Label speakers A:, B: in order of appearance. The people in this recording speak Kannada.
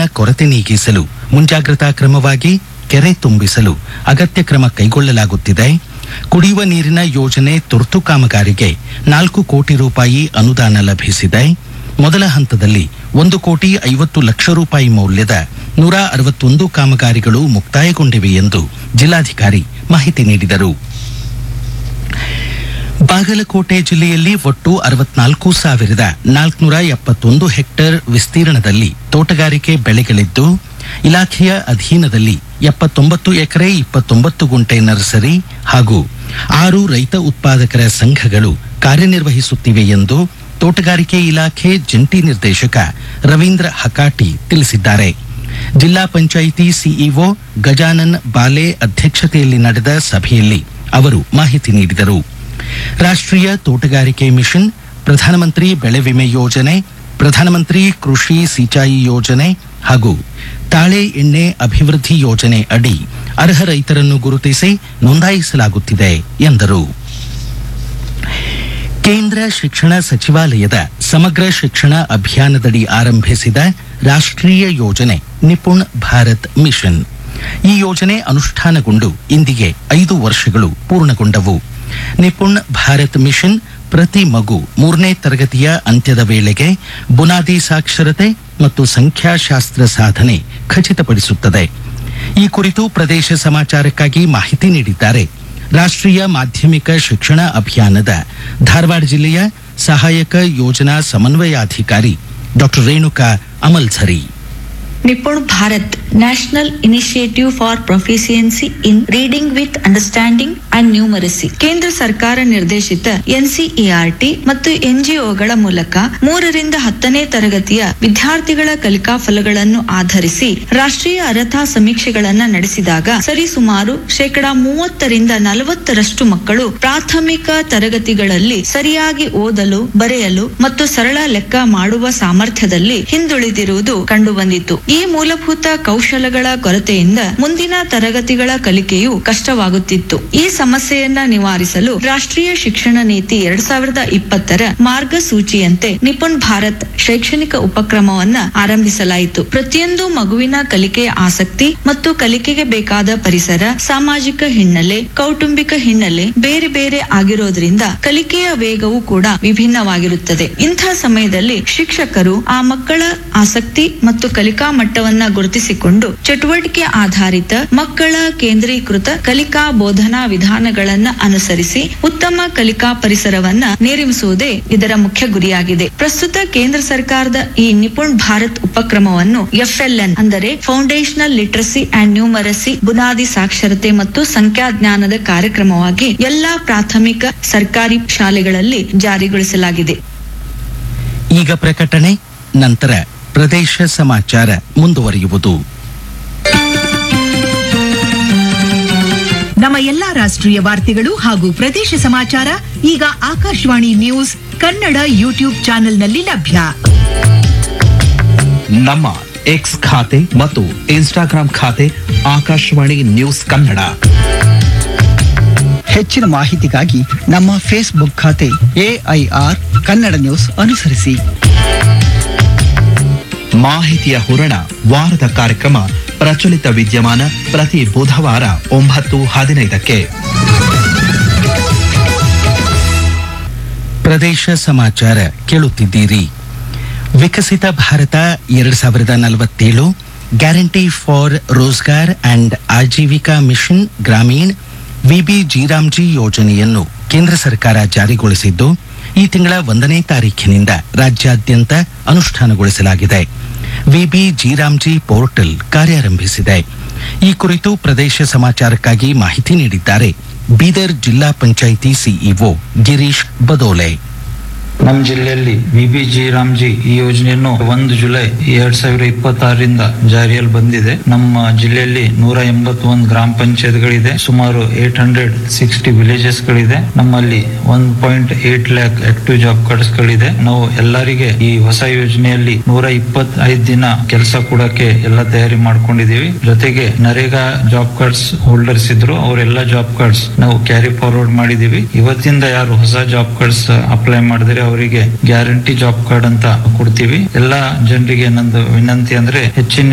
A: ಕೊರತೆ ನೀಗಿಸಲು ಮುಂಜಾಗ್ರತಾ ಕ್ರಮವಾಗಿ ಕೆರೆ ತುಂಬಿಸಲು ಅಗತ್ಯ ಕ್ರಮ ಕೈಗೊಳ್ಳಲಾಗುತ್ತಿದೆ ಕುಡಿಯುವ ನೀರಿನ ಯೋಜನೆ ತುರ್ತು ಕಾಮಗಾರಿಗೆ ನಾಲ್ಕು ಕೋಟಿ ರೂಪಾಯಿ ಅನುದಾನ ಲಭಿಸಿದೆ ಮೊದಲ ಹಂತದಲ್ಲಿ ಒಂದು ಕೋಟಿ ಐವತ್ತು ಲಕ್ಷ ರೂಪಾಯಿ ಮೌಲ್ಯದ ನೂರ ಅರವತ್ತೊಂದು ಕಾಮಗಾರಿಗಳು ಮುಕ್ತಾಯಗೊಂಡಿವೆ ಎಂದು ಜಿಲ್ಲಾಧಿಕಾರಿ ಮಾಹಿತಿ ನೀಡಿದರು ಬಾಗಲಕೋಟೆ ಜಿಲ್ಲೆಯಲ್ಲಿ ಒಟ್ಟು ಅರವತ್ನಾಲ್ಕು ಸಾವಿರದ ನಾಲ್ಕುನೂರ ಎಪ್ಪತ್ತೊಂದು ಹೆಕ್ಟೇರ್ ವಿಸ್ತೀರ್ಣದಲ್ಲಿ ತೋಟಗಾರಿಕೆ ಬೆಳೆಗಳಿದ್ದು ಇಲಾಖೆಯ ಅಧೀನದಲ್ಲಿ ಎಪ್ಪತ್ತೊಂಬತ್ತು ಎಕರೆ ಇಪ್ಪತ್ತೊಂಬತ್ತು ಗುಂಟೆ ನರ್ಸರಿ ಹಾಗೂ ಆರು ರೈತ ಉತ್ಪಾದಕರ ಸಂಘಗಳು ಕಾರ್ಯನಿರ್ವಹಿಸುತ್ತಿವೆ ಎಂದು ತೋಟಗಾರಿಕೆ ಇಲಾಖೆ ಜಂಟಿ ನಿರ್ದೇಶಕ ರವೀಂದ್ರ ಹಕಾಟಿ ತಿಳಿಸಿದ್ದಾರೆ ಜಿಲ್ಲಾ ಪಂಚಾಯಿತಿ ಸಿಇಒ ಗಜಾನನ್ ಬಾಲೆ ಅಧ್ಯಕ್ಷತೆಯಲ್ಲಿ ನಡೆದ ಸಭೆಯಲ್ಲಿ ಅವರು ಮಾಹಿತಿ ನೀಡಿದರು ರಾಷ್ಟ್ರೀಯ ತೋಟಗಾರಿಕೆ ಮಿಷನ್ ಪ್ರಧಾನಮಂತ್ರಿ ಬೆಳೆ ವಿಮೆ ಯೋಜನೆ ಪ್ರಧಾನಮಂತ್ರಿ ಕೃಷಿ ಸಿಂಚಾಯಿ ಯೋಜನೆ ಹಾಗೂ ತಾಳೆ ಎಣ್ಣೆ ಅಭಿವೃದ್ಧಿ ಯೋಜನೆ ಅಡಿ ಅರ್ಹ ರೈತರನ್ನು ಗುರುತಿಸಿ ನೋಂದಾಯಿಸಲಾಗುತ್ತಿದೆ ಎಂದರು ಕೇಂದ್ರ ಶಿಕ್ಷಣ ಸಚಿವಾಲಯದ ಸಮಗ್ರ ಶಿಕ್ಷಣ ಅಭಿಯಾನದಡಿ ಆರಂಭಿಸಿದ ರಾಷ್ಟ್ರೀಯ ಯೋಜನೆ ನಿಪುಣ್ ಭಾರತ್ ಮಿಷನ್ ಈ ಯೋಜನೆ ಅನುಷ್ಠಾನಗೊಂಡು ಇಂದಿಗೆ ಐದು ವರ್ಷಗಳು ಪೂರ್ಣಗೊಂಡವು ನಿಪುಣ್ ಭಾರತ್ ಮಿಷನ್ ಪ್ರತಿ ಮಗು ಮೂರನೇ ತರಗತಿಯ ಅಂತ್ಯದ ವೇಳೆಗೆ ಬುನಾದಿ ಸಾಕ್ಷರತೆ ಮತ್ತು ಸಂಖ್ಯಾಶಾಸ್ತ್ರ ಸಾಧನೆ ಖಚಿತಪಡಿಸುತ್ತದೆ ಈ ಕುರಿತು ಪ್ರದೇಶ ಸಮಾಚಾರಕ್ಕಾಗಿ ಮಾಹಿತಿ ನೀಡಿದ್ದಾರೆ ರಾಷ್ಟ್ರೀಯ ಮಾಧ್ಯಮಿಕ ಶಿಕ್ಷಣ ಅಭಿಯಾನದ ಧಾರವಾಡ ಜಿಲ್ಲೆಯ ಸಹಾಯಕ ಯೋಜನಾ ಸಮನ್ವಯಾಧಿಕಾರಿ doctor Renuka Amalsari
B: Nipun Bharat national initiative for proficiency in reading with understanding and numeracy ಕೇಂದ್ರ ಸರ್ಕಾರ ನಿರ್ದೇಶಿತ ಎನ್ಸಿಇಆರ್ಟಿ ಮತ್ತು ಎನ್ಜಿಒಗಳ ಮೂಲಕ ಮೂರರಿಂದ ಹತ್ತನೇ ತರಗತಿಯ ವಿದ್ಯಾರ್ಥಿಗಳ ಕಲಿಕಾ ಫಲಗಳನ್ನು ಆಧರಿಸಿ ರಾಷ್ಟ್ರೀಯ ಅರ್ಹತಾ ಸಮೀಕ್ಷೆಗಳನ್ನ ನಡೆಸಿದಾಗ ಸರಿಸುಮಾರು ಶೇಕಡಾ ಮೂವತ್ತರಿಂದ ನಲವತ್ತರಷ್ಟು ಮಕ್ಕಳು ಪ್ರಾಥಮಿಕ ತರಗತಿಗಳಲ್ಲಿ ಸರಿಯಾಗಿ ಓದಲು ಬರೆಯಲು ಮತ್ತು ಸರಳ ಲೆಕ್ಕ ಮಾಡುವ ಸಾಮರ್ಥ್ಯದಲ್ಲಿ ಹಿಂದುಳಿದಿರುವುದು ಕಂಡುಬಂದಿತು ಈ ಮೂಲಭೂತ ಕೌಶಲಗಳ ಕೊರತೆಯಿಂದ ಮುಂದಿನ ತರಗತಿಗಳ ಕಲಿಕೆಯು ಕಷ್ಟವಾಗುತ್ತಿತ್ತು ಈ ಸಮಸ್ಯೆಯನ್ನ ನಿವಾರಿಸಲು ರಾಷ್ಟ್ರೀಯ ಶಿಕ್ಷಣ ನೀತಿ ಎರಡ್ ಸಾವಿರದ ಇಪ್ಪತ್ತರ ಮಾರ್ಗಸೂಚಿಯಂತೆ ನಿಪುಣ್ ಭಾರತ್ ಶೈಕ್ಷಣಿಕ ಉಪಕ್ರಮವನ್ನ ಆರಂಭಿಸಲಾಯಿತು ಪ್ರತಿಯೊಂದು ಮಗುವಿನ ಕಲಿಕೆಯ ಆಸಕ್ತಿ ಮತ್ತು ಕಲಿಕೆಗೆ ಬೇಕಾದ ಪರಿಸರ ಸಾಮಾಜಿಕ ಹಿನ್ನೆಲೆ ಕೌಟುಂಬಿಕ ಹಿನ್ನೆಲೆ ಬೇರೆ ಬೇರೆ ಆಗಿರೋದ್ರಿಂದ ಕಲಿಕೆಯ ವೇಗವು ಕೂಡ ವಿಭಿನ್ನವಾಗಿರುತ್ತದೆ ಇಂಥ ಸಮಯದಲ್ಲಿ ಶಿಕ್ಷಕರು ಆ ಮಕ್ಕಳ ಆಸಕ್ತಿ ಮತ್ತು ಕಲಿಕಾ ಮಟ್ಟವನ್ನ ಗುರುತಿಸಿಕೊಂಡು ಚಟುವಟಿಕೆ ಆಧಾರಿತ ಮಕ್ಕಳ ಕೇಂದ್ರೀಕೃತ ಕಲಿಕಾ ಬೋಧನಾ ವಿಧಾನಗಳನ್ನ ಅನುಸರಿಸಿ ಉತ್ತಮ ಕಲಿಕಾ ಪರಿಸರವನ್ನ ನಿರ್ಮಿಸುವುದೇ ಇದರ ಮುಖ್ಯ ಗುರಿಯಾಗಿದೆ ಪ್ರಸ್ತುತ ಕೇಂದ್ರ ಸರ್ಕಾರದ ಈ ನಿಪುಣ್ ಭಾರತ್ ಉಪಕ್ರಮವನ್ನು ಎಫ್ಎಲ್ಎನ್ ಅಂದರೆ ಫೌಂಡೇಶನಲ್ ಲಿಟ್ರಸಿ ಅಂಡ್ ನ್ಯೂಮರಸಿ ಬುನಾದಿ ಸಾಕ್ಷರತೆ ಮತ್ತು ಸಂಖ್ಯಾಜ್ಞಾನದ ಕಾರ್ಯಕ್ರಮವಾಗಿ ಎಲ್ಲಾ ಪ್ರಾಥಮಿಕ ಸರ್ಕಾರಿ ಶಾಲೆಗಳಲ್ಲಿ ಜಾರಿಗೊಳಿಸಲಾಗಿದೆ
A: ಈಗ ಪ್ರಕಟಣೆ ನಂತರ ಪ್ರದೇಶ ಸಮಾಚಾರ ಮುಂದುವರಿಯುವುದು
C: ನಮ್ಮ ಎಲ್ಲಾ ರಾಷ್ಟ್ರೀಯ ವಾರ್ತೆಗಳು ಹಾಗೂ ಪ್ರದೇಶ ಸಮಾಚಾರ ಈಗ ಆಕಾಶವಾಣಿ ನ್ಯೂಸ್ ಕನ್ನಡ ಯೂಟ್ಯೂಬ್ ಚಾನೆಲ್ನಲ್ಲಿ ಲಭ್ಯ
D: ನಮ್ಮ ಎಕ್ಸ್ ಖಾತೆ ಮತ್ತು ಇನ್ಸ್ಟಾಗ್ರಾಂ ಖಾತೆ ಆಕಾಶವಾಣಿ ನ್ಯೂಸ್ ಕನ್ನಡ
E: ಹೆಚ್ಚಿನ ಮಾಹಿತಿಗಾಗಿ ನಮ್ಮ ಫೇಸ್ಬುಕ್ ಖಾತೆ ಎಐಆರ್ ಕನ್ನಡ ನ್ಯೂಸ್ ಅನುಸರಿಸಿ
D: ಮಾಹಿತಿಯ ಹೂರಣ ವಾರದ ಕಾರ್ಯಕ್ರಮ ಪ್ರಚಲಿತ ವಿದ್ಯಮಾನ ಪ್ರತಿ ಬುಧವಾರ ಒಂಬತ್ತು ಹದಿನೈದಕ್ಕೆ
A: ಪ್ರದೇಶ ಸಮಾಚಾರ ಕೇಳುತ್ತಿದ್ದೀರಿ ವಿಕಸಿತ ಭಾರತ ಎರಡ್ ಸಾವಿರದ ನಲವತ್ತೇಳು guarantee for Rozgar and Ajeevika mission Gramin VB G RAM G ಯೋಜನೆಯನ್ನು ಕೇಂದ್ರ ಸರ್ಕಾರ ಜಾರಿಗೊಳಿಸಿದ್ದು ಈ ತಿಂಗಳ ಒಂದನೇ ತಾರೀಖಿನಿಂದ ರಾಜ್ಯಾದ್ಯಂತ ಅನುಷ್ಠಾನಗೊಳಿಸಲಾಗಿದೆ ವಿಬಿ ಜಿರಾಮ್ಜಿ ಪೋರ್ಟಲ್ ಕಾರ್ಯಾರಂಭಿಸಿದೆ ಈ ಕುರಿತು ಪ್ರದೇಶ ಸಮಾಚಾರಕ್ಕಾಗಿ ಮಾಹಿತಿ ನೀಡಿದ್ದಾರೆ ಬೀದರ್ ಜಿಲ್ಲಾ ಪಂಚಾಯಿತಿ ಸಿಇಒ ಗಿರೀಶ್ ಬದೋಲೆ
F: ನಮ್ಮ ಜಿಲ್ಲೆಯಲ್ಲಿ ವಿಬಿಜಿ ರಾಮ್ಜಿ ಈ ಯೋಜನೆಯನ್ನು ಒಂದು ಜುಲೈ ಎರಡ್ ಸಾವಿರ ಇಪ್ಪತ್ತಾರರಿಂದ ಜಾರಿಯಲ್ಲಿ ಬಂದಿದೆ ನಮ್ಮ ಜಿಲ್ಲೆಯಲ್ಲಿ ನೂರ ಎಂಬತ್ತೊಂದು ಗ್ರಾಮ ಪಂಚಾಯತ್ಗಳಿದೆ ಸುಮಾರು ಏಟ್ ಹಂಡ್ರೆಡ್ ಸಿಕ್ಸ್ಟಿ ವಿಲೇಜಸ್ ಗಳಿದೆ ನಮ್ಮಲ್ಲಿ one point eight lakh active job cards ಗಳಿದೆ ನಾವು ಎಲ್ಲರಿಗೆ ಈ ಹೊಸ ಯೋಜನೆಯಲ್ಲಿ ನೂರ ಇಪ್ಪತ್ತೈದು ದಿನ ಕೆಲಸ ಕೊಡಕ್ಕೆ ಎಲ್ಲ ತಯಾರಿ ಮಾಡ್ಕೊಂಡಿದೀವಿ ಜೊತೆಗೆ ನರೇಗಾ ಜಾಬ್ ಕಾರ್ಡ್ಸ್ ಹೋಲ್ಡರ್ಸ್ ಇದ್ರು ಅವರೆಲ್ಲ ಜಾಬ್ ಕಾರ್ಡ್ಸ್ ನಾವು ಕ್ಯಾರಿ ಫಾರ್ವರ್ಡ್ ಮಾಡಿದೀವಿ ಇವತ್ತಿಂದ ಯಾರು ಹೊಸ ಜಾಬ್ ಕಾರ್ಡ್ಸ್ ಅಪ್ಲೈ ಮಾಡಿದ್ರೆ ಅವರಿಗೆ ಗ್ಯಾರಂಟಿ ಜಾಬ್ ಕಾರ್ಡ್ ಅಂತ ಕೊಡ್ತೀವಿ ಎಲ್ಲಾ ಜನರಿಗೆ ನಂದು ವಿನಂತಿ ಅಂದ್ರೆ ಹೆಚ್ಚಿನ